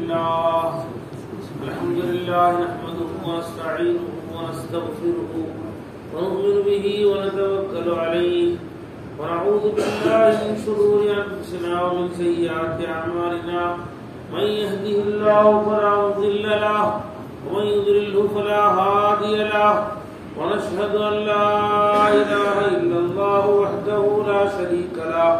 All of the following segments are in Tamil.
لله الحمد لله نحمده ونستعينه ونستغفره ونؤمن به ونتوكل عليه ونعوذ بالله من شرور انفسنا ومن سيئات اعمالنا من يهده الله فلا مضل له ومن يضلله فلا هادي له ونشهد ان لا اله الا الله وحده لا شريك له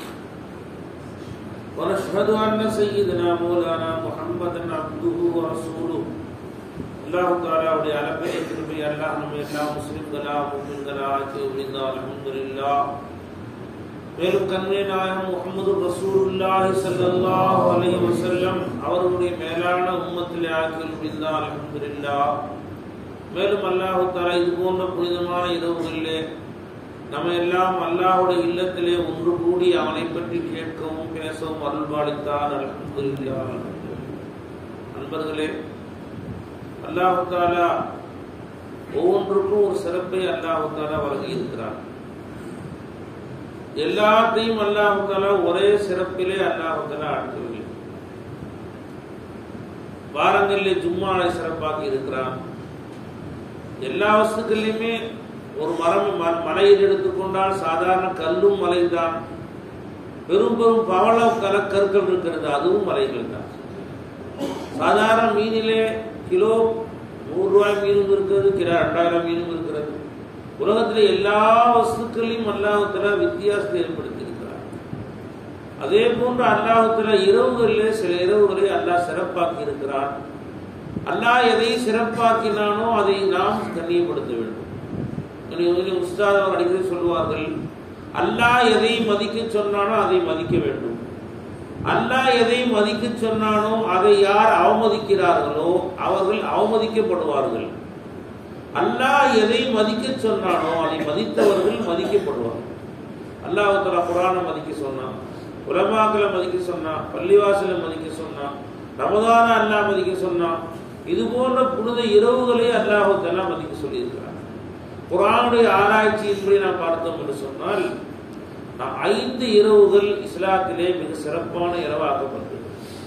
ونشهد أن سيدنا مولانا محمدا عبده ورسوله அல்லாஹ் தாலாவுடைய அளப்பெரிய கிருபை அல்லாஹ் நம்ம எல்லா முஸ்லிம்களா முஸ்லிம்களா ஆக்கி புரிந்தால் அல்ஹம்துலில்லாஹ் மேலும் கண்மை நாயகம் முகமது ரசூலுல்லாஹி ஸல்லல்லாஹு அலைஹி வஸல்லம் அவர்களுடைய மேலான உம்மத்திலே ஆக்கி புரிந்தால் அல்ஹம்துலில்லாஹ் மேலும் அல்லாஹ் தாலா இது போன்ற புனிதமான இரவுகளிலே நம்ம எல்லாம் அல்லாஹ்வுடைய இல்லத்திலே ஒன்று கூடி அவனை பற்றி கேட்கவும் பேசவும் அருள்பாலித்தான் அல்ஹம்துலில்லாஹ் நண்பர்களே அல்லாஹு தாலா ஒவ்வொன்றுக்கும் ஒரு சிறப்பை அல்லாஹு தாலா வழங்கி இருக்கிறார் எல்லாத்தையும் அல்லாஹு தாலா ஒரே சிறப்பிலே அல்லாஹு தாலா அடக்கவில்லை வாரங்களிலே ஜும்மாவை சிறப்பாக்கி இருக்கிறான் எல்லா வஸ்துக்கள்லையுமே ஒரு மரம் ம- மலையில் எடுத்துக்கொண்டால் சாதாரண கல்லும் மலைதான் பெரும் பெரும் பவள கலக்கற்கள் இருக்கிறது அதுவும் மலைகள் தான் சாதாரண மீனிலே கிலோ நூறு ரூபாய் மீனும் இருக்கிறது கிலோ ரெண்டாயிரம் மீனும் இருக்கிறது உலகத்தில் எல்லா வஸ்துக்களையும் அல்லாஹத்துல வித்தியாசத்தை ஏற்படுத்தி இருக்கிறார் அதே போன்று அல்லாஹத்துல இரவுகளிலே சில இரவுகளை அல்லாஹ் சிறப்பாக்கி இருக்கிறான் அல்லாஹ் எதை சிறப்பாக்கினானோ அதை நாம் கண்ணியப்படுத்த வேண்டும் கொஞ்சம் உஸ்தாத் அவர் அடிக்கடி சொல்லுவார்கள் அல்லாஹ் எதை மதிக்க சொன்னானோ அதை மதிக்க வேண்டும் அல்லாஹ் எதை மதிக்க சொன்னானோ அதை யார் அவமதிக்கிறார்களோ அவர்கள் அவமதிக்கப்படுவார்கள் அல்லாஹ் எதை மதிக்க சொன்னானோ அதை மதித்தவர்கள் மதிக்கப்படுவார்கள் அல்லாஹ் தலா குரானை மதிக்க சொன்னான் உலமாக்களை மதிக்க சொன்னான் பள்ளிவாசலை மதிக்க சொன்னான் ரமதான அல்லாஹ் மதிக்க சொன்னான் இது போன்ற புனித இரவுகளை அல்லாஹ் தலா மதிக்க சொல்லியிருக்கிறார் குரானுடைய ஆராய்ச்சியின்படி நாம் பார்த்தோம் என்று சொன்னால் நான் ஐந்து இரவுகள் இஸ்லாத்திலே மிக சிறப்பான இரவாக்கப்பட்டது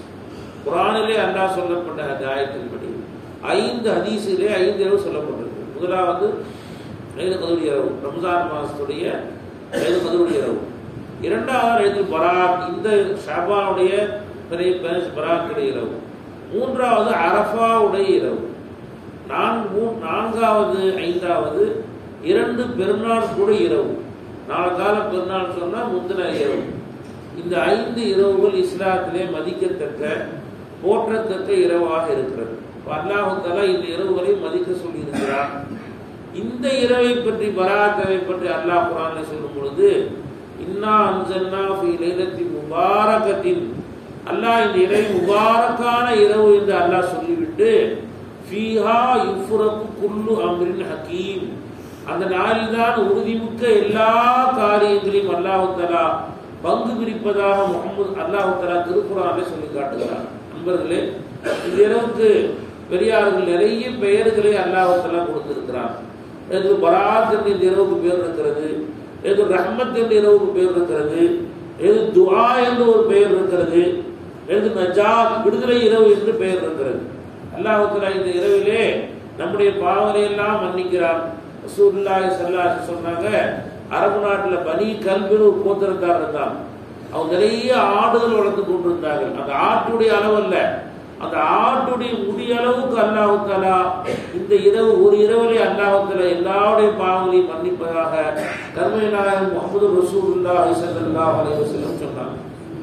குரானிலே அல்லாஹ் சொல்லப்பட்ட அந்த ஆயத்தின்படி ஐந்து ஹதீஸிலே ஐந்து இரவு சொல்லப்பட்டிருக்கு முதலாவது ஐந்து கதவுடைய இரவு ரம்ஜான் மாசத்துடைய ஐந்து கதவுடைய இரவு இரண்டாவது ஐந்து பராக் இந்த ஷாபாவுடைய பெரிய பராக்குடைய இரவு மூன்றாவது அரஃபாவுடைய இரவு நான்கு நான்காவது ஐந்தாவது இரண்டு பெருநாள் கூட இரவு நாலு கால பெருநாள் சொன்னா முந்தின இரவு இந்த ஐந்து இரவுகள் இஸ்லாத்திலே மதிக்கத்தக்க போற்றத்தக்க இரவாக இருக்கிறது அல்லாஹு தலா இந்த இரவுகளை மதிக்க சொல்லி இருக்கிறார் இந்த இரவை பற்றி பராக்கவை பற்றி அல்லாஹ் குரானில் சொல்லும் பொழுது இன்னா அன்சன்னா ஃபி லைலத்தின் முபாரகத்தின் அல்லாஹ் இந்த இரவு முபாரக்கான இரவு என்று அல்லாஹ் சொல்லிவிட்டு ஃபீஹா யுஃப்ரகு குல்லு அம்ரின் ஹக்கீம் அந்த நாளில் தான் உறுதிமிக்க எல்லா காரியங்களையும் அல்லாஹு தலா பங்கு பிரிப்பதாக முகமது அல்லாஹு தலா திருக்குறானில் சொல்லி காட்டுகிறார் நண்பர்களே இந்த இரவுக்கு பெரியார்கள் நிறைய பெயர்களை அல்லாஹு தலா கொடுத்திருக்கிறார் எது பராத் என்ற இந்த இரவுக்கு பேர் இருக்கிறது எது ரஹ்மத் என்ற இரவுக்கு பேர் இருக்கிறது எது துஆ என்று ஒரு பெயர் இருக்கிறது எது நஜாத் விடுதலை இரவு என்று பெயர் இருக்கிறது அல்லாஹு தலா இந்த இரவிலே நம்முடைய பாவனை எல்லாம் மன்னிக்கிறான் ரசூலுல்லாஹி ஸல்லல்லாஹு அலைஹி சொன்னாங்க அரபு நாட்டுல பனி கல்பின்னு ஒரு கோத்திரக்காரர் இருந்தான் அவங்க நிறைய ஆடுகள் வளர்த்து கொண்டிருந்தார்கள் அந்த ஆட்டுடைய அளவு அல்ல அந்த ஆட்டுடைய முடி அளவுக்கு அல்லாஹு தலா இந்த இரவு ஒரு இரவிலே அல்லாஹு தலா எல்லாருடைய பாவங்களையும் மன்னிப்பதாக கர்மை நாயகம் முகமது ரசூலுல்லாஹி ஸல்லல்லாஹு அலைஹி வஸல்லம் சொன்னாங்க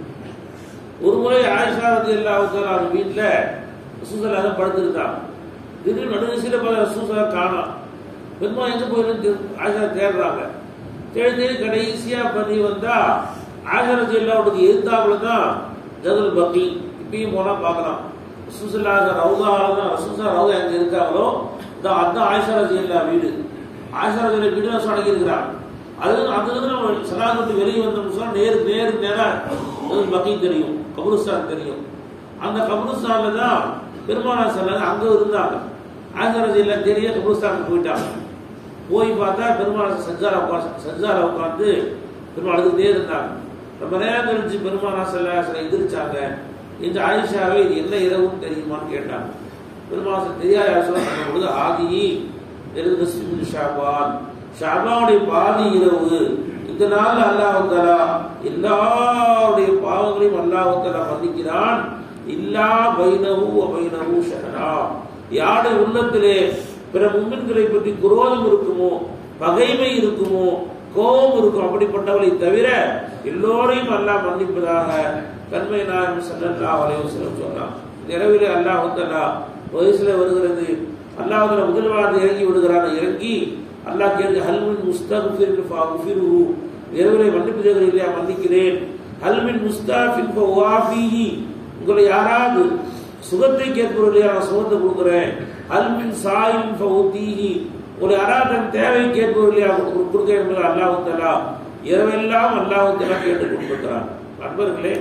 ஒரு முறை ஆயிஷா ரதி அல்லாஹு தலா அவங்க வீட்டுல ரசூசலாக படுத்திருந்தான் திடீர்னு நடுநிசையில் பல ரசூசலா காணோம் பெருமா எங்க போயிருந்து ஆயிஷா தேடுறாங்க தேடி தேடி கடைசியா பண்ணி வந்தா ஆயிஷா ரதி அல்லாவுக்கு எதிர்த்தாப்புல தான் ஜதுல் பக்கி இப்பயும் போனா பார்க்கலாம் ரசூசல்லாக ரவுதால தான் ரசூசா ரவுதா எங்க இருக்காங்களோ இந்த அதான் ஆயிஷா ரதி அல்லா வீடு ஆயிஷா ரதி அல்லா வீடு தான் அடங்கி இருக்கிறாங்க அது அதுல நம்ம சலாகத்து வெளியே வந்தோம்னு சொன்னா நேர் நேர் நேரா ஜதுல் பக்கி தெரியும் கபருஸ்தான் தெரியும் அந்த கபருஸ்தான்ல தான் பெருமானா சொல்லாங்க அங்க இருந்தாங்க ஆங்கரது எல்லாம் தெரிய கபருஸ்தானுக்கு போயிட்டாங்க போய் பார்த்தா பெருமாள் சஜ்ஜாரா உட்காந்து சஜ்ஜாரா உட்காந்து பெருமாள் அழுதுகிட்டே இருந்தாங்க ரொம்ப நேரம் கழிச்சு பெருமானா செல்ல எதிர்ச்சாங்க இந்த ஆயிஷாவே இது என்ன இரவுன்னு தெரியுமான்னு கேட்டாங்க பெருமாசம் தெரியாத சொல்லும் பொழுது ஆதி எழுது ஷாபான் ஷாபாவுடைய பாதி இரவு இந்த நாள் அல்லாஹ் தலா எல்லாருடைய பாவங்களையும் அல்லாஹ் தலா மன்னிக்கிறான் இல்லா பைனவு அபைனவு ஷஹரா யாருடைய உள்ளத்திலே பிற மும்மின்களை பற்றி குரோதம் இருக்குமோ பகைமை இருக்குமோ கோபம் இருக்கும் அப்படிப்பட்டவளை தவிர எல்லோரையும் அல்லாஹ் மன்னிப்பதாக கண்மை நாயகம் ஸல்லல்லாஹு அலைஹி வஸல்லம் சொன்னான் இந்த இரவிலே அல்லாஹ் தஆலா வயசுல வருகிறது அல்லாஹ் தஆலா முதல் வாரத்தை இறங்கி விடுகிறான் இறங்கி அல்லாஹ் கேட்க ஹல்மின் முஸ்தக்ஃபிர் ஃபஅஃபிரு இரவிலே மன்னிப்பு கேட்கிறேன் இல்லையா மன்னிக்கிறேன் ஹல்மின் முஸ்தாஃபின் ஃபவாஃபிஹி உங்களை யாராவது சுகத்தை கேட்கிறோம் இல்லையா நான் சுகத்தை கொடுக்குறேன் அல்மின் சாயின் ஃபவுதீஹி ஒரு அராதன் தேவை கேட்பவர் இல்லையா கொடுக்க என்பது அல்லாஹு தலா இரவெல்லாம் அல்லாஹு தலா கேட்டு கொடுத்துருக்கிறான் நண்பர்களே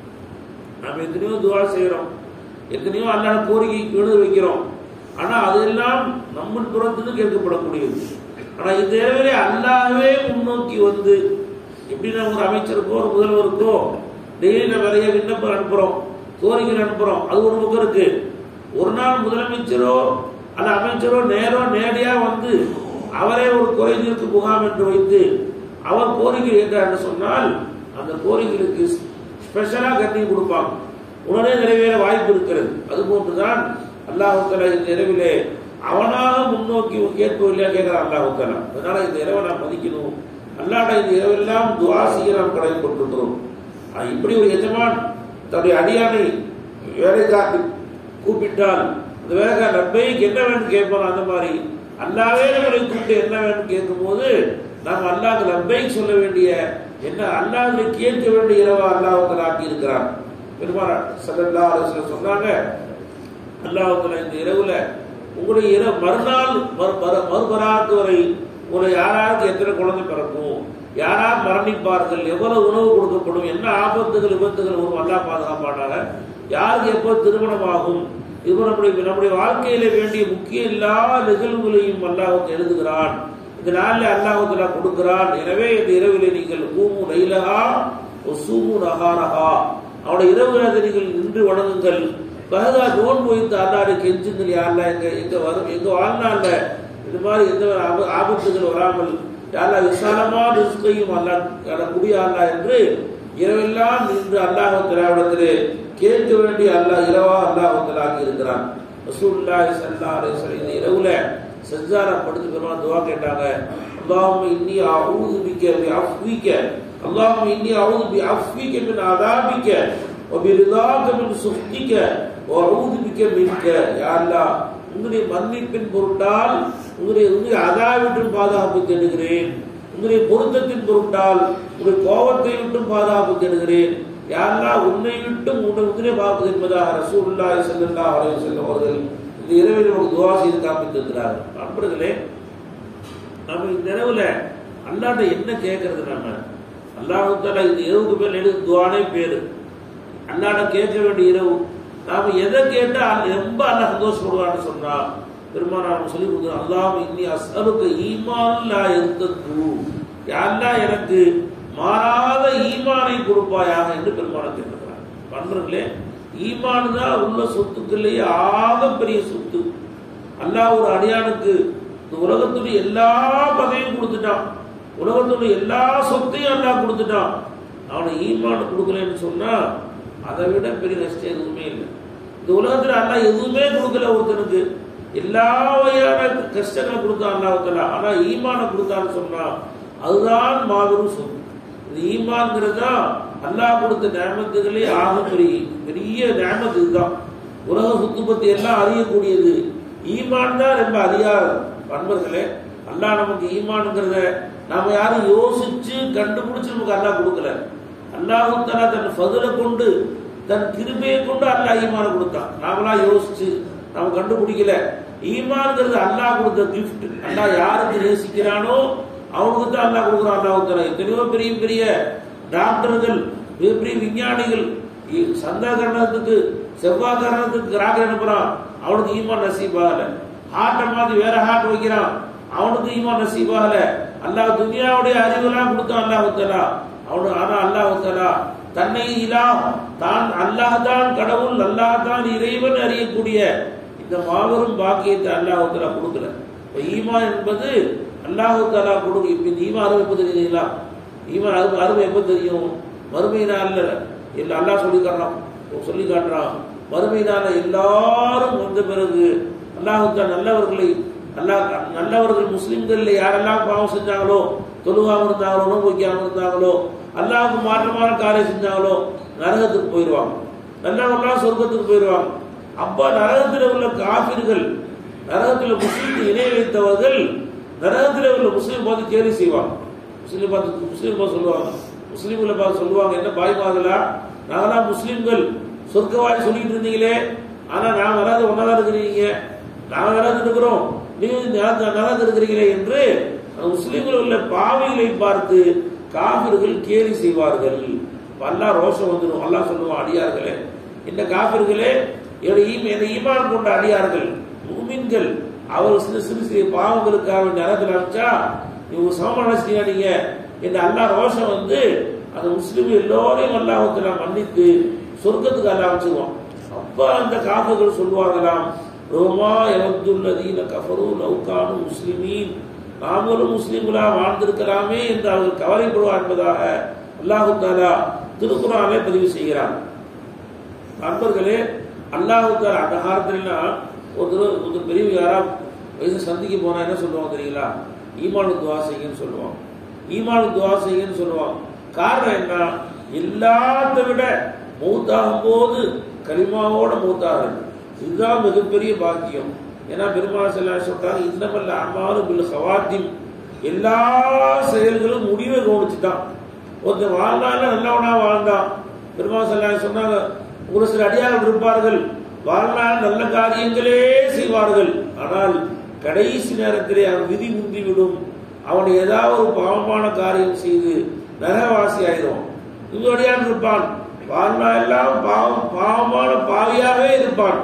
நாம் எத்தனையோ துவா செய்கிறோம் எத்தனையோ அல்லாத கோரிக்கை எழுத வைக்கிறோம் ஆனா அதெல்லாம் நம்ம புறத்துக்கு கேட்கப்படக்கூடியது ஆனா இந்த இரவிலே அல்லாஹ்வே முன்னோக்கி வந்து எப்படி நம்ம ஒரு அமைச்சருக்கோ ஒரு முதல்வருக்கோ டெய்லி நம்ம நிறைய விண்ணப்பம் அனுப்புறோம் கோரிக்கை அனுப்புறோம் அது ஒரு பக்கம் இருக்கு ஒரு நாள் முதலமைச்சரோ அல்ல அமைச்சரோ நேரோ நேரடியா வந்து அவரே ஒரு குறைதீர்க்கு முகாம் என்று வைத்து அவர் கோரிக்கை கேட்கிறார் சொன்னால் அந்த கோரிக்கைகளுக்கு ஸ்பெஷலா கண்ணியம் கொடுப்பாங்க உடனே நிறைவேற வாய்ப்பு இருக்கிறது அது போன்றுதான் அல்லாஹுத்தலா இந்த இரவிலே அவனாக முன்னோக்கி கேட்போம் இல்லையா கேட்கிறான் அல்லாஹுத்தலா அதனால இந்த இரவை நாம் மதிக்கணும் அல்லாட இந்த இரவெல்லாம் துவா செய்ய நாம் கடமைப்பட்டிருக்கிறோம் ஆஹ் இப்படி ஒரு எஜமான் தன்னுடைய அடியானை வேலைக்காட்டு கூப்பிட்டால் அந்த வேலைக்கார ரப்பைக்கு என்ன வேணும் கேட்பான் அந்த மாதிரி அல்லாவே நம்மளை கூப்பிட்டு என்ன வேணும் கேட்கும்போது நாம் அல்லாஹ் ரப்பைக்கு சொல்ல வேண்டிய என்ன அல்லாஹ்வை கேட்க வேண்டிய இரவா அல்லாஹ் ஆக்கி இருக்கிறான் பெருமாள் சல்லல்லா அலுவலம் சொன்னாங்க அல்லாஹ் இந்த இரவுல உங்களுடைய இரவு மறுநாள் மறு மறு- மறுபராத்து வரை உங்களை யாராருக்கு எத்தனை குழந்தை பிறக்கும் யாரார் மரணிப்பார்கள் எவ்வளவு உணவு கொடுக்கப்படும் என்ன ஆபத்துகள் விபத்துகள் வரும் அல்லாஹ் பாதுகாப்பானாக யாருக்கு எப்போ திருமணம் ஆகும் இது நம்முடைய நம்முடைய வாழ்க்கையில வேண்டிய முக்கிய எல்லா நிகழ்வுகளையும் அல்லாஹுக்கு எழுதுகிறான் இந்த நாளில் அல்லாஹுக்கு நான் கொடுக்கிறான் எனவே இந்த இரவிலே நீங்கள் கூமு லைலகா சூமு நகாரகா அவனுடைய இரவு நேரத்தை நீங்கள் நின்று வணங்குங்கள் பகதா நோன்பு வைத்து அல்லாடு கெஞ்சுங்கள் யாரெல்லாம் எங்க எங்க வரும் எங்க வாழ்நாள்ல இது மாதிரி எந்த ஒரு ஆப- ஆபத்துகள் வராமல் யாரெல்லாம் விசாலமா ரிஸ்கையும் அல்லா குடிய அல்லா என்று இரவெல்லாம் நின்று அல்லாஹ் திராவிடத்திலே கேட்க வேண்டிய அல்லாஹ் இரவா அல்லாஹ் ஆக்கி இருக்கிறான் ரசூலுல்லாஹி ஸல்லல்லாஹு அலைஹி வஸல்லம் இந்த இரவுல சஜ்ஜாரா படுத்து பெருமாள் துவா கேட்டாங்க அல்லாஹும்ம இன்னி அஊது பிக்க பி அஃப்விக அல்லாஹும்ம இன்னி அஊது பி அஃப்விக மின் அதாபிக وبرضاك من سخطك وأعوذ بك منك يا الله உங்களுடைய மன்னிப்பின் பொருட்டால் உங்களுடைய உங்களுடைய அதாவிட்டும் பாதுகாப்பு தேடுகிறேன் உங்களுடைய பொருத்தத்தின் பொருட்டால் உங்களுடைய கோபத்தை விட்டும் பாதுகாப்பு தேடுகிறேன் யாரெல்லாம் உன்னை விட்டும் உன்னை உதிரை பார்ப்பது என்பதாக ரசூலுல்லாஹி ஸல்லல்லாஹு அலைஹி வஸல்லம் அவர்கள் இந்த இரவில் நமக்கு துவா செய்து காமித்திருக்கிறார்கள் நண்பர்களே நம்ம இந்த இரவுல அல்லாட்ட என்ன கேட்கறது நாம அல்லாஹ் தஆலா இந்த இரவுக்கு பேர் எழுது துவானே பேரு அல்லாட கேட்க வேண்டிய இரவு நாம எதை கேட்டா அல்ல- ரொம்ப அல்லாஹ் சந்தோஷப்படுவான்னு சொன்னா பெருமானார் சொல்லி கொடுக்குறோம் அல்லாஹ் இன்னி அஸ்அலுக்கு ஈமான் லா இருந்தது யாரெல்லாம் எனக்கு மாறாத ஈமானை கொடுப்பாயாக என்று பெருமானார் கேட்டுக்கிறார் பண்றீங்களே ஈமான் தான் உள்ள சொத்துக்கள்லயே ஆக பெரிய சொத்து அல்லாஹ் ஒரு அடியானுக்கு இந்த உலகத்துடைய எல்லா பகையும் கொடுத்துட்டான் உலகத்துடைய எல்லா சொத்தையும் அல்லாஹ் கொடுத்துட்டான் அவனை ஈமான் கொடுக்கலன்னு சொன்னா அதை விட பெரிய நஷ்டம் எதுவுமே இல்லை இந்த உலகத்துல அல்லாஹ் எதுவுமே கொடுக்கல ஒருத்தனுக்கு எல்லா வகையான கஷ்டங்களை கொடுத்தான் அல்லாஹ் ஆனா ஈமானை கொடுத்தான்னு சொன்னா அதுதான் மாபெரும் சொத்து இந்த ஈமான்ங்கிறது தான் அல்லாஹ் கொடுத்த நேமத்துகளே ஆக பெரிய பெரிய நேமத்து இதுதான் உலக சுத்து பத்தி எல்லாம் அறியக்கூடியது ஈமான் தான் ரொம்ப அதிகாரம் நண்பர்களே அல்லாஹ் நமக்கு ஈமான்ங்கிறத நாம யாரும் யோசிச்சு கண்டுபிடிச்சு நமக்கு அல்லாஹ் கொடுக்கல அல்லாஹு தஆலா தன் ஃபதுலை கொண்டு தன் கிருபையை கொண்டு அல்லாஹ் ஈமான கொடுத்தான் நாமளா யோசிச்சு நாம கண்டுபிடிக்கல ஈமான்ங்கிறது அல்லாஹ் கொடுத்த கிஃப்ட் அல்லாஹ் யாருக்கு நேசிக்கிறானோ அவனுக்கு தான் அல்லாஹ் கொடுக்குறான் அல்லாஹ் தஆலா எத்தனையோ பெரிய பெரிய டாக்டர்கள் பெரிய பெரிய விஞ்ஞானிகள் இ- சந்திர கிரகணத்துக்கு செவ்வாய் கிரகணத்துக்கு கிராக அனுப்புறான் அவனுக்கு ஈமான் நசீபாகல ஹார்ட்டை மாதிரி வேற ஹார்ட் வைக்கிறான் அவனுக்கு ஈமான் நசீபாகல அல்லாஹ் துனியாவுடைய அறிவெல்லாம் கொடுத்தான் அல்லாஹ் தஆலா அவனு ஆனா அல்லாஹ் தஆலா தன்னை இலா தான் அல்லாஹ் தான் கடவுள் அல்லாஹ் தான் இறைவன் அறியக்கூடிய இந்த மாபெரும் பாக்கியத்தை அல்லாஹ் தலா கொடுக்கல இப்ப ஈமான் என்பது அல்லாஹு தலா கொடுக்க இப்ப இந்த ஈமான் அருமை எப்போ தெரியுங்களா ஈமான் அருமை அருமை எப்போ தெரியும் மறுமை நாள்ல இல்ல அல்லாஹ் சொல்லி காட்டுறான் சொல்லி காட்டுறான் மறுமை நாள்ல எல்லாரும் வந்த பிறகு அல்லாஹு தஆலா நல்லவர்களை அல்லாஹ் நல்லவர்கள் முஸ்லிம்கள்ல யாரெல்லாம் பாவம் செஞ்சாங்களோ தொழுகாம இருந்தாங்களோ நோன்பு வைக்காம இருந்தாங்களோ அல்லாஹ்வுக்கு மாற்றமான காரியம் செஞ்சாங்களோ நரகத்துக்கு போயிடுவாங்க நல்லவர்களாம் சொர்க்கத்துக்கு போயிடுவாங்க அப்ப நரகத்தில் உள்ள காபிர்கள் நரகத்தில் முஸ்லீம் இணை வைத்தவர்கள் நரகத்தில் உள்ள முஸ்லீம் பார்த்து கேலி செய்வாங்க முஸ்லீம் பார்த்து முஸ்லீம் பார்த்து சொல்லுவாங்க முஸ்லீம்களை பார்த்து சொல்லுவாங்க என்ன பாய்மாதலா நாங்களாம் முஸ்லீம்கள் சொர்க்கவாதி சொல்லிட்டு இருந்தீங்களே ஆனா நான் வராது ஒன்னதான் இருக்கிறீங்க நாங்க வராது இருக்கிறோம் நீங்க நரகம் இருக்கிறீங்களே என்று அந்த முஸ்லீம்கள் உள்ள பாவிகளை பார்த்து காபிர்கள் கேலி செய்வார்கள் அல்லாஹ் ரோஷம் வந்துடும் அல்லாஹ் சொல்லுவான் அடியார்களே இந்த காபிர்களே என்னுடைய ஈம- என்னை ஈமான் கொண்ட அடியார்கள் முமின்கள் அவர் சிறு சிறு சிறு பாவங்களுக்காக நரகத்தில் அனுப்பிச்சா இவங்க சமமான செய்யாதீங்க என்று அல்லாஹ் ரோஷம் வந்து அந்த முஸ்லிம் எல்லோரையும் அல்லாஹத்துல மன்னித்து சொர்க்கத்துக்கு அல்லாஹ் வச்சுக்குவான் அப்ப அந்த காப்புகள் சொல்லுவாங்களாம் ரோமா எவத்துள்ளதீன கஃபரு லவுகானு முஸ்லிமீன் நாமளும் முஸ்லிம்களா வாழ்ந்திருக்கலாமே என்று அவர்கள் கவலைப்படுவார் என்பதாக அல்லாஹு தாலா திருக்குறானே பதிவு செய்கிறார் நண்பர்களே அல்லாஹு தாலா அந்த காலத்துலலாம் ஒரு தடவை ஒரு பெரிய யாரா வயசு சந்திக்க போனா என்ன சொல்லுவாங்க தெரியுங்களா ஈமானு துவா செய்யுங்கன்னு சொல்லுவாங்க ஈமானு துவா செய்யுங்கன்னு சொல்லுவாங்க காரணம் என்ன எல்லாத்தை விட மூத்தாகும் போது கலிமாவோட மூத்தார்கள் இதுதான் மிகப்பெரிய பாக்கியம் ஏன்னா பெருமாள் செல்லா சொல்றாங்க இன்னமல்ல அம்மாவும் பில் ஹவாத்தின் எல்லா செயல்களும் முடிவை கவனிச்சுட்டான் ஒருத்தன் வாழ்ந்தால நல்லவனா வாழ்ந்தான் பெருமாள் செல்லா சொன்னாங்க ஒரு சில அடியார்கள் இருப்பார்கள் வாழ்நாள் நல்ல காரியங்களே செய்வார்கள் ஆனால் கடைசி நேரத்திலே அவன் விதி முந்திவிடும் அவன் ஏதாவது ஒரு பாவமான காரியம் செய்து நரகவாசி ஆயிரும் இன்னொடியான் இருப்பான் வாழ்நாள் எல்லாம் பாவம் பாவமான பாவியாகவே இருப்பான்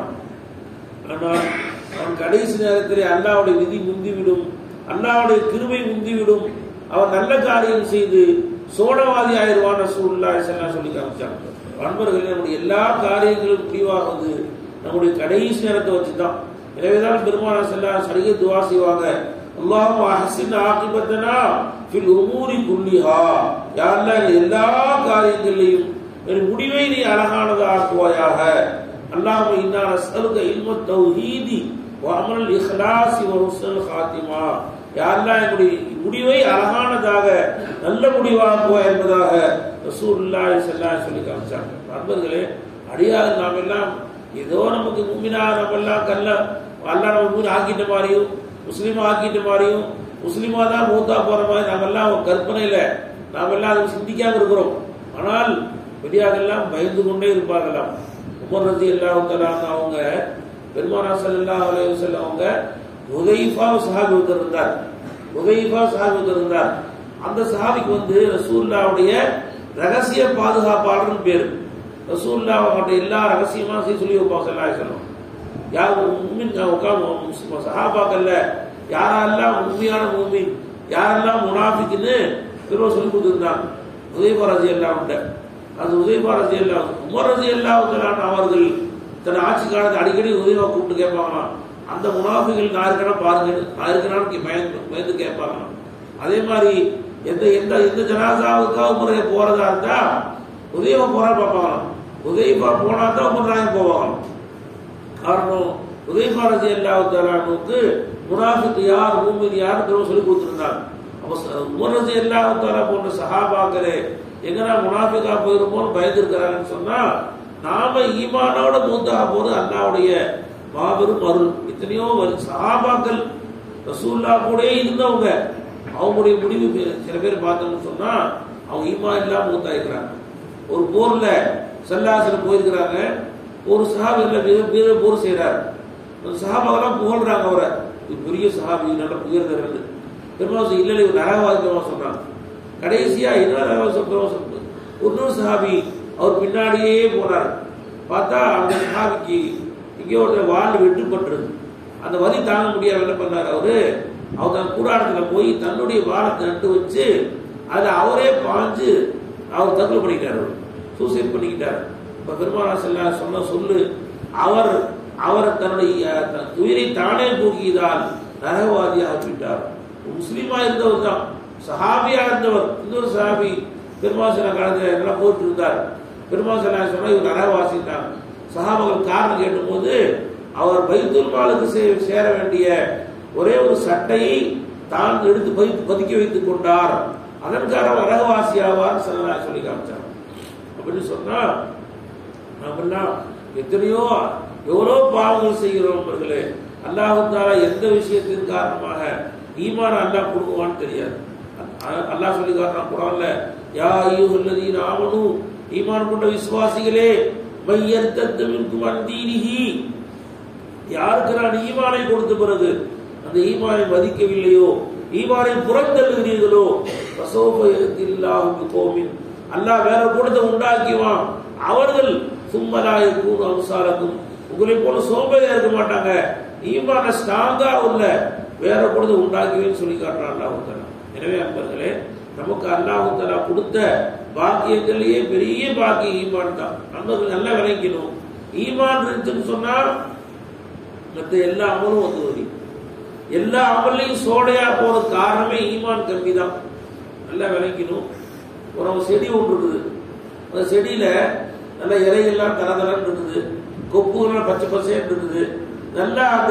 ஆனால் அவன் கடைசி நேரத்திலே அல்லாவுடைய விதி முந்திவிடும் அல்லாவுடைய கிருபை முந்திவிடும் அவன் நல்ல காரியம் செய்து சோழவாதி ஆயிடுவான் சூழ்நிலை எல்லாம் சொல்லி காமிச்சாங்க நண்பர்கள் நம்முடைய எல்லா காரியங்களும் முடிவாகுது நம்முடைய கடைசி நேரத்தை வச்சுதான் எனவேதான் பெருமான செல்லா சரிக துவா செய்வாங்க அல்லாஹ் அஹசின் ஆக்கிபத்தனா ஃபில் உமூரி குல்லிஹா யாரெல்லாம் எல்லா காரியங்களிலையும் என் முடிவை நீ அழகானதா ஆக்குவாயாக அல்லாஹ் இன்னா நஸ்அலுக இல்ம தௌஹீதி வ அமல் இஹ்லாஸி வ ஹுஸ்னுல் ஹாத்திமா யாரெல்லாம் என்னுடைய முடிவை அழகானதாக நல்ல முடிவாக்குவா என்பதாக ரசூலுல்லாஹி ஸல்லல்லாஹு அலைஹி சொல்லி காமிச்சாங்க நண்பர்களே அடியாத நாம் எல்லாம் ஏதோ நமக்கு மும்மினா நம்ம எல்லாம் கல்ல அல்லா நம்ம மூணு ஆக்கிட்ட மாதிரியும் முஸ்லீமா ஆக்கிட்ட மாதிரியும் முஸ்லீமா தான் மூத்தா போற மாதிரி நாமெல்லாம் ஒரு கற்பனையில நாம் எல்லாம் அதை சிந்திக்காம இருக்கிறோம் ஆனால் பெரியாரெல்லாம் பயந்து கொண்டே இருப்பார்களாம் உமர் ரதி அல்லாஹ் அவங்க பெருமானா ஸல்லல்லாஹு அலைஹி வஸல்லம் அவங்க உதைஃபா சஹாபி ஒருத்தர் இருந்தார் உதைஃபா சஹாபி ஒருத்தர் இருந்தார் அந்த சஹாபிக்கு வந்து ரசூலுல்லாவுடைய ரகசிய பாதுகாப்பாளர்னு பேர் ரசூல்லா அவங்கள்ட்ட எல்லா ரகசியமா செய்ய சொல்லி வைப்பாங்க ஸல்லல்லாஹு அலைஹி வஸல்லம் யார் மும்மின் உட்காந்து சஹாபாக்கள்ல யாரெல்லாம் உண்மையான மூமின் யாரெல்லாம் முனாஃபிக்னு திரும்ப சொல்லி கொடுத்துருந்தாங்க உதயபா ரஜி எல்லாம் அது உதயபா ரஜி எல்லாம் உமர் ரஜி எல்லாம் அவர்கள் தன் ஆட்சி காலத்தை அடிக்கடி உதயவா கூப்பிட்டு கேட்பாங்களாம் அந்த முனாஃபிகள் நான் இருக்கணும் பாருங்க நான் இருக்கணும்னு பயந்து பயந்து கேட்பாங்களாம் அதே மாதிரி எந்த எந்த எந்த ஜனாசாவுக்காக முறைய போறதா இருந்தா உதயவா போறா பார்ப்பாங்களாம் உதயபா போனா தான் உமர் நாயகம் போவாங்களாம் காரணம் உதயபா ரஜி அல்லாவுக்கு முனாஃபிக் யார் மூமின் யார் சொல்லி கொடுத்துருந்தாங்க அப்போ உமர் ரஜி அல்லாஹாலா போன்ற சஹாபாக்களே எங்கன்னா முனாஃபிகா போயிருப்போம்னு பயந்துருக்கிறாங்கன்னு சொன்னா நாம ஈமானோட மூத்தா போது அல்லாவுடைய மாபெரும் அருள் எத்தனையோ வரு- சஹாபாக்கள் ரசூல்லா கூட இருந்தவங்க அவங்களுடைய முடிவு பே- சில பேர் பார்த்தோம்னு சொன்னா அவங்க ஈமான் இல்லாம மூத்தாயிருக்கிறாங்க ஒரு போர்ல சல்லாசனம் போயிருக்கிறாங்க ஒரு சஹாபில மிக மிக போர் செய்யறாரு அந்த சஹாபாவெல்லாம் புகழ்றாங்க அவரை இது பெரிய சஹாபி நல்ல உயர்ந்தவர் பெருமாசம் இல்லை இவர் நரகவாதி பெருமாள் சொன்னாங்க கடைசியா என்ன நரகவாசி பெருமாள் இன்னொரு சஹாபி அவர் பின்னாடியே போனார் பார்த்தா அந்த சஹாபிக்கு எங்கேயோ ஒரு வாழ் வெட்டுப்பட்டிருக்கு அந்த வலி தாங்க முடியாம என்ன பண்ணார் அவரு அவர் தன் கூடாரத்துல போய் தன்னுடைய வாழத்தை நட்டு வச்சு அதுல அவரே பாஞ்சு அவர் தற்கொலை பண்ணிட்டார் அவர் சூசைட் பண்ணிக்கிட்டார் இப்ப பெருமானா செல்ல சொன்ன சொல்லு அவர் அவர் தன்னுடைய தன் உயிரை தானே போக்கியதால் நரகவாதியாக விட்டார் முஸ்லீமா இருந்தவர் தான் சஹாபியா இருந்தவர் இன்னொரு சஹாபி பெருமாசன காலத்தில் எல்லாம் போட்டு இருந்தார் பெருமாசன சொன்னா இவர் நரகவாசி தான் சஹாபர்கள் காரணம் கேட்டும்போது அவர் பைத்துல் மாலுக்கு சே- சேர வேண்டிய ஒரே ஒரு சட்டையை தான் எடுத்து பதி- பதுக்கி வைத்துக் கொண்டார் அதன் காரணம் நரகவாசி ஆவார் சொல்லலாம் சொல்லி காமிச்சார் அப்படின்னு சொன்னா நாமெல்லாம் எத்தனையோ எவ்வளோ பாவங்கள் செய்கிறோம் அவர்களே அல்லாஹு தாலா எந்த விஷயத்தின் காரணமாக ஈமான் அல்லாஹ் கொடுக்குவான்னு தெரியாது அ- அல்லாஹ் சொல்லி காட்டுறான் குரான்ல யா ஐயுஹல்லதீன ஆமனு ஈமான் கொண்ட விசுவாசிகளே மையர்த்தத்து மின்கும் அந்தீனிஹி யாருக்கு நான் ஈமானை கொடுத்த பிறகு அந்த ஈமானை மதிக்கவில்லையோ ஈமானை புறந்தள்ளுகிறீர்களோ வசோபயத்தில்லாஹு கோமின் அல்லாஹ் வேற கூடத்தை உண்டாக்கிவான் அவர்கள் சும்மலாய கூறு அம்சாலக்கும் உங்களை போல சோம்பேறியா இருக்க மாட்டாங்க ஈமான ஸ்ட்ராங்கா உள்ள வேற கூடத்தை உண்டாக்குவேன்னு சொல்லி காட்டுறான் அல்லாஹ் தஆலா. எனவே அன்பர்களே நமக்கு அல்லாஹு தஆலா கொடுத்த பாக்கியங்கள்லயே பெரிய பாக்கியம் ஈமான் தான் நண்பர்கள் நல்லா விளங்கிக்கணும் ஈமான் இருந்துச்சுன்னு சொன்னா மற்ற எல்லா அமலும் வந்து வரும் எல்லா அமல்லையும் சோடையா போன காரணமே ஈமான் கம்மி தான் நல்லா விளங்கிக்கணும் ஒரு செடி ஒன்று இருக்குது அந்த செடியில நல்ல இலையெல்லாம் தரதரன்னு இருக்குது கொப்புகள்லாம் பச்சை பசேன்னு இருக்குது நல்லா அந்த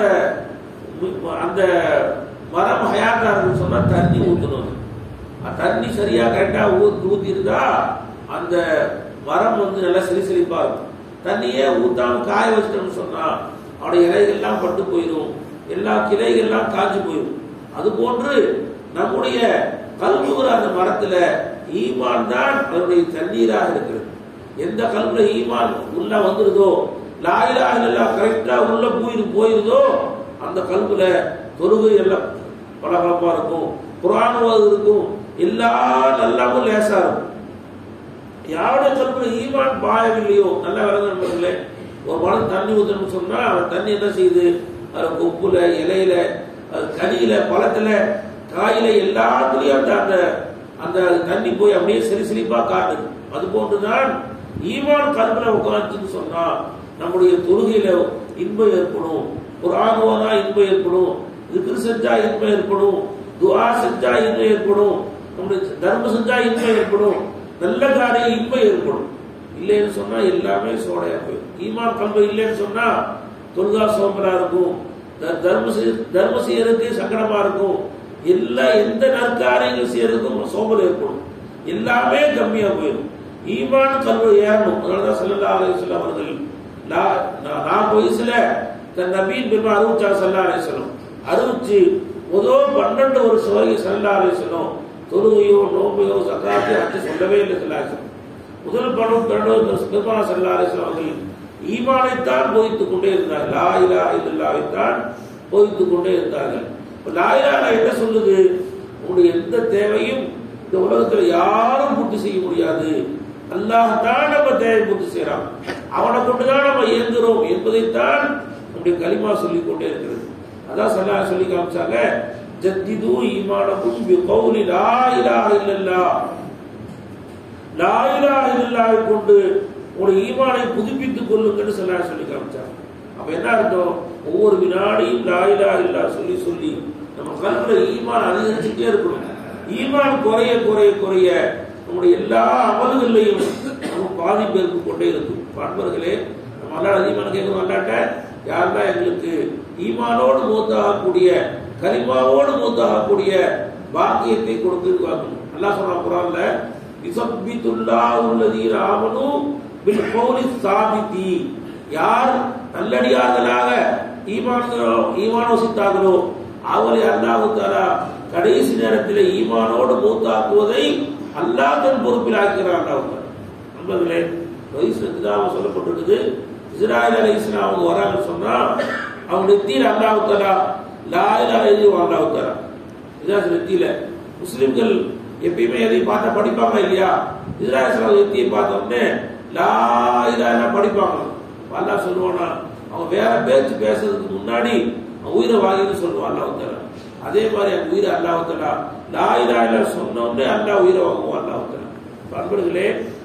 மு- அந்த மரம் ஹயாத்தா இருக்குன்னு சொன்னா தண்ணி ஊற்றணும் அந்த தண்ணி சரியா கரெக்டா ஊத்தி ஊத்தி இருந்தா அந்த மரம் வந்து நல்லா செழி செழிப்பா இருக்கும் தண்ணியே ஊத்தாம காய வச்சிட்டோம்னு சொன்னா அவனுடைய இலைகள்லாம் பட்டு போயிடும் எல்லா கிளைகள்லாம் காஞ்சு போயிடும் அது போன்று நம்முடைய கல்வுகிற அந்த மரத்துல ஈமான் தான் அதனுடைய தண்ணீராக இருக்கிறது எந்த கல்வில ஈமான் உள்ள வந்துருதோ லாயிலா இல்லா கரெக்டா உள்ள போயிரு போயிருதோ அந்த கல்வில தொழுகை எல்லாம் பளபளப்பா இருக்கும் குரான் ஓது இருக்கும் எல்லா நல்லாமும் லேசா இருக்கும் யாருடைய கல்வில ஈமான் பாயவில்லையோ நல்ல விளங்குறே ஒரு மனம் தண்ணி ஊத்தணும்னு சொன்னா அவன் தண்ணி என்ன செய்யுது அது கொப்புல இலையில அது கனியில பழத்துல காயில எல்லாத்துலயும் அந்த அந்த அந்த தண்ணி போய் அப்படியே சிறு சிரிப்பா காட்டுது அது போன்றுதான் ஈமான் கல்வில உட்காந்துன்னு சொன்னா நம்முடைய தொழுகையில இன்பம் ஏற்படும் குரான் ஓதா இன்பம் ஏற்படும் திக்ரு செஞ்சா இன்பம் ஏற்படும் துஆ செஞ்சா இன்பம் ஏற்படும் நம்முடைய தர்மம் செஞ்சா இன்பம் ஏற்படும் நல்ல காரியம் இன்பம் ஏற்படும் இல்லைன்னு சொன்னா எல்லாமே சோடையா போயிடும் ஈமான் கல்வி இல்லைன்னு சொன்னா தொழுகா சோம்பலா இருக்கும் த- தர்ம செய்- தர்ம செய்யறதுக்கு சங்கடமா இருக்கும் எல்லா எந்த நற்காரியங்கள் செய்யறதுக்கும் சோம்பல் ஏற்படும் எல்லாமே கம்மியா போயிடும் ஈமான் கல்வி ஏறணும் அதனாலதான் செல்லல்லா அலைஹி அவர்கள் நான் நான் நாற்பது வயசுல தன் நபீன் பெருமா அறுபத்தா சல்லா அலிஸ்லம் அறுபத்தி முதல் பன்னெண்டு வருஷம் வரைக்கும் சல்லா அலிஸ்லம் தொழுகையோ நோம்பையோ சக்காத்தையோ அச்சு சொல்லவே இல்லை சல்லாசலம் முதல் படம் பன்னெண்டு பெருமா சல்லா அலிஸ்லம் அவர்கள் ஈமானைத்தான் போதித்துக் கொண்டே இருந்தார்கள் லா இலா இல்லல்லாவைத்தான் போதித்துக் கொண்டே இருந்தார்கள் இப்ப லா இலாஹ என்ன சொல்லுது உங்களுடைய எந்த தேவையும் இந்த உலகத்துல யாரும் பூர்த்தி செய்ய முடியாது அல்லாஹ் தான் நம்ம தேவை பூர்த்தி செய்யறான் அவனை கொண்டுதான் நம்ம இயங்குறோம் என்பதைத்தான் நம்முடைய கலிமா சொல்லிக் கொண்டே இருக்கிறது அதான் சொல்லா சொல்லி காமிச்சாங்க ஜத்திது ஈமானக்கும் பி கௌலி லா இலாஹ இல்லல்லாஹ் லா இலாஹ இல்லல்லாஹை கொண்டு உங்களுடைய ஈமானை புதுப்பித்துக் கொள்ளுங்கன்னு சொல்லா சொல்லி காமிச்சாங்க அப்ப என்ன அர்த்தம் ஒவ்வொரு வினாடியும் லா இலாஹ இல்லல்லாஹ் சொல்லி சொல்லி நம்ம கல்வில ஈமான் அதிகரிச்சுட்டே இருக்கணும் ஈமான் குறைய குறைய குறைய நம்முடைய எல்லா அமல்கள்லையும் நம்ம பாதிப்பு இருந்து கொண்டே இருக்கும் அன்பர்களே நம்ம அல்லா அதிகமான கேட்கணும் அல்லாட்ட யாரெல்லாம் எங்களுக்கு ஈமானோடு மூத்தாகக்கூடிய கரிமாவோடு மூத்தாகக்கூடிய பாக்கியத்தை கொடுத்து வாங்கணும் அல்லாஹ் சொல்றான் குரான்ல யுசப்பித்துல்லாஹு அல்லதீன ஆமனு பில் கௌலி சாபித்தி யார் நல்லடியார்களாக ஈமான்களோ ஈமான் வசித்தார்களோ அவரை அல்லாஹு தஆலா கடைசி நேரத்தில் ஈமானோடு மூத்தாக்குவதை அல்லாஹ் தன் பொறுப்பில் ஆக்கிறார் அல்லாஹ் தஆலா. நண்பர்களே வயசு சொல்லப்பட்டிருக்குது இஸ்ராயல் அலை இஸ்லாம் அவங்க வராங்கன்னு சொன்னா அவங்க நெத்தியில் அல்லாஹ் தஆலா லா இலாஹ இல்லல்லாஹ் அல்லாஹ் தஆலா இதான் நெத்தியில முஸ்லிம்கள் எப்பயுமே எதையும் பார்த்தா படிப்பாங்க இல்லையா இஸ்ராயல் சலாம் நெத்தியை பார்த்த உடனே லா இலாஹ படிப்பாங்க அல்லாஹ் சொல்லுவானா அவன் வேற பேச்சு பேசுறதுக்கு முன்னாடி அவன் உயிரை வாங்கின்னு சொல்லுவான் அல்லாஹ் தஆலா அதே மாதிரி அந்த உயிரை அல்லாஹ் தஆலா லா இலாஹ இல்லல்லாஹ் சொன்ன உடனே அல்லாஹ் உயிரை வாங்குவான் அல்லாஹ் தஆலா அன்பர்களே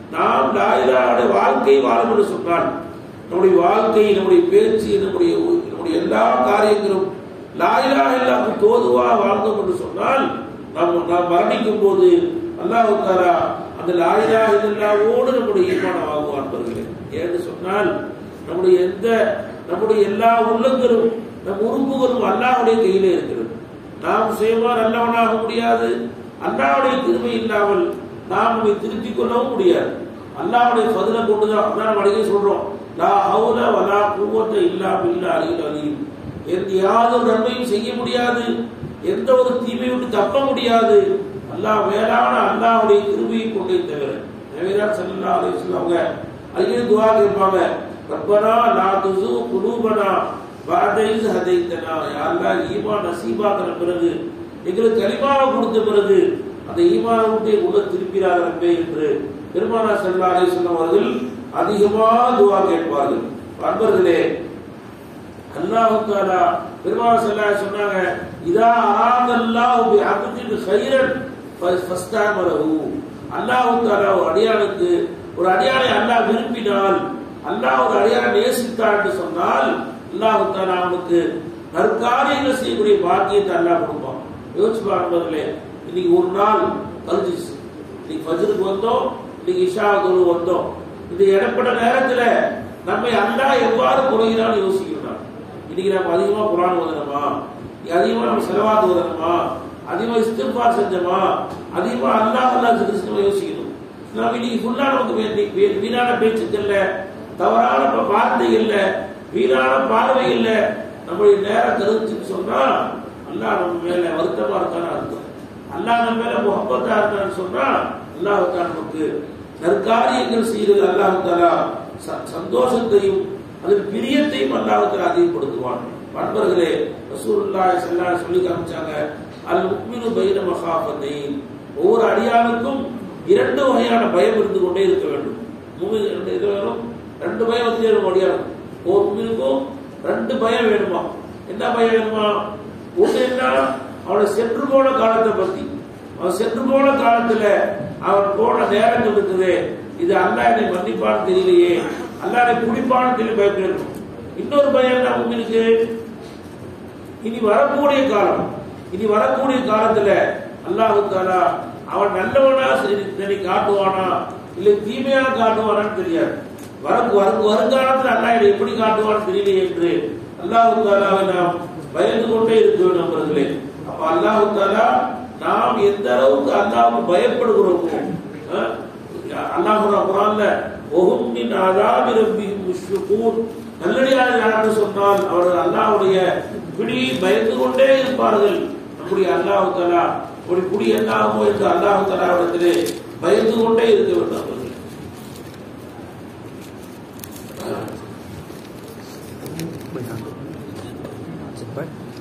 நாம் லாயிலாவுடைய வாழ்க்கை வாழும் என்று சொன்னால் நம்முடைய வாழ்க்கை நம்முடைய பேச்சு நம்முடைய நம்முடைய எல்லா காரியங்களும் லாயிலா எல்லாம் தோதுவா வாழ்ந்தோம் என்று சொன்னால் நாம் நாம் மரணிக்கும் போது அல்லாஹ் தாரா அந்த லாயிலா இதெல்லாவோடு நம்முடைய ஈமானம் ஆகும் அன்பர்களே ஏன்னு சொன்னால் நம்முடைய எந்த நம்முடைய எல்லா உள்ளங்களும் நம் உறுப்புகளும் அல்லாஹ்வுடைய கையிலே இருக்கிறது நாம் சுயமா நல்லவனாக முடியாது அல்லாஹ்வுடைய திருமை இல்லாமல் நாம் நம்மை திருத்திக் கொள்ளவும் முடியாது அல்லாஹ்வுடைய பதிலை கொண்டுதான் அதான் நம்ம அடிக்கடி சொல்றோம் லா ஹவுல வலா குவத்த இல்லா பில்லா அலில் அலீம் எந்த யாதொரு நன்மையும் செய்ய முடியாது எந்த ஒரு தீமையை விட்டு தப்ப முடியாது அல்லாஹ் மேலான அல்லாஹ்வுடைய கிருபையை கொண்டே தவிர நபிதான் ஸல்லல்லாஹு அலைஹி வஸல்லம் அவங்க அடிக்கடி துஆ கேட்பாங்க ரப்பனா லா துஸு குலூபனா பஅத இஸ் ஹதைத்தனா யா அல்லாஹ் ஈமான் நசீபாக்கிற பிறகு எங்களுக்கு கலிமாவை கொடுத்த பிறகு அந்த ஈமானை விட்டு உள்ள திருப்பிறார் ரப்பே என்று பெருமானா ஸல்லல்லாஹு அலைஹி வஸல்லம் அவர்கள் அதிகமாக துஆ கேட்பார்கள் அன்பர்களே அல்லாஹ் தாலா பெருமாள் ஸல்லல்லாஹு அலைஹி சொன்னாங்க இதா அராதல்லாஹு பி அப்தின் கைரன் ஃபஸ்தாமலஹு அல்லாஹ் தாலா ஒரு அடியானுக்கு ஒரு அடியானை அல்லாஹ் விரும்பினால் அல்லாஹ் ஒரு அடியானை நேசித்தான் என்று சொன்னால் அல்லாஹ் தாலா அவனுக்கு நற்காரியங்கள் செய்யக்கூடிய பாக்கியத்தை அல்லாஹ் கொடுப்பான் யோசிச்சு பாருங்களே இன்னைக்கு ஒரு நாள் கழிஞ்சிச்சு இன்னைக்கு ஃபஜ்ருக்கு வந்தோம் இன்னைக்கு இஷா தொழு வந்தோம் இந்த இடப்பட்ட நேரத்துல நம்மை அல்லாஹ் எவ்வாறு குறைகிறான்னு யோசிக்கணும் இன்னைக்கு நம்ம அதிகமா குரான் ஓதணுமா அதிகமா நம்ம செலவாத்து ஓதணுமா அதிகமா இஸ்திஃபார் செஞ்சோமா அதிகமா அல்லாஹ் அல்லாஹ் கிறிஸ்துவ யோசிக்கணும் நம்ம இன்னைக்கு ஃபுல்லா நமக்கு வே- வே- வீணான பேச்சுக்கள்ல தவறான ப- வார்த்தைகள்ல வீணான பார்வை இல்ல நம்முடைய நேரம் கருத்துன்னு சொன்னா அல்லாஹ் நம்ம மேல வருத்தமா இருக்கான்னு அர்த்தம் அல்லாஹ் நம்ம மேல முகப்பத்தா இருக்கான்னு சொன்னா அல்லாஹ் தான் நமக்கு நற்காரியங்கள் செய்கிறது அல்லாஹ் தாலா ச- சந்தோஷத்தையும் அதில் பிரியத்தையும் அல்லாஹ் தாலா அதிகப்படுத்துவான் நண்பர்களே ரசூலுல்லாஹி ஸல்லல்லாஹு அலைஹி சொல்லி காமிச்சாங்க அல் முக்மினு பைன மகாஃபத்தைன் ஒவ்வொரு அடியானுக்கும் இரண்டு வகையான பயம் இருந்து கொண்டே இருக்க வேண்டும் மூணு ரெண்டு இது வேணும் ரெண்டு பயம் வந்து சேரும் அடியானும் ஒரு முக்மினுக்கும் ரெண்டு பயம் வேணுமா என்ன பயம் வேணுமா ஒண்ணு என்ன அவனை சென்று போன காலத்தை பத்தி அவன் சென்று போன காலத்துல அவன் போன நேரங்கள் இருக்குது இது அல்லா என்னை மன்னிப்பான்னு தெரியலையே அல்லா என்னை குடிப்பான்னு தெரியல பயப்படணும் இன்னொரு பயம் என்ன உங்களுக்கு இனி வரக்கூடிய காலம் இனி வரக்கூடிய காலத்துல அல்லாஹு தாலா அவன் நல்லவனா சரி சரி காட்டுவானா இல்ல தீமையா காட்டுவானான்னு தெரியாது வர வரு- வருங்காலத்துல அல்லாஹ் இதை எப்படி காட்டுவான்னு தெரியலையே என்று அல்லாஹு தாலாவை நாம் பயந்து கொண்டே இருக்க வேண்டும் நண்பர்களே அப்ப அல்லாஹு தாலா நாம் எந்த அளவுக்கு அல்லாஹ்வுக்கு பயப்படுகிறோமோ அஹ், அல்லாஹ் குரான்ல ஒஹும் மின் அதாபி ரப்பிஹிம் முஷ்ஃபிகூன் நல்லடியார் யாருன்னு சொன்னால் அவர்கள் அல்லாஹ்வுடைய பிடி பயந்து கொண்டே இருப்பார்கள் நம்முடைய அல்லாஹ் தலா ஒரு குடி என்னாகுமோ என்று அல்லாஹ் தலா இடத்திலே பயந்து கொண்டே இருக்க வேண்டும் அவர்கள் Chụp bớt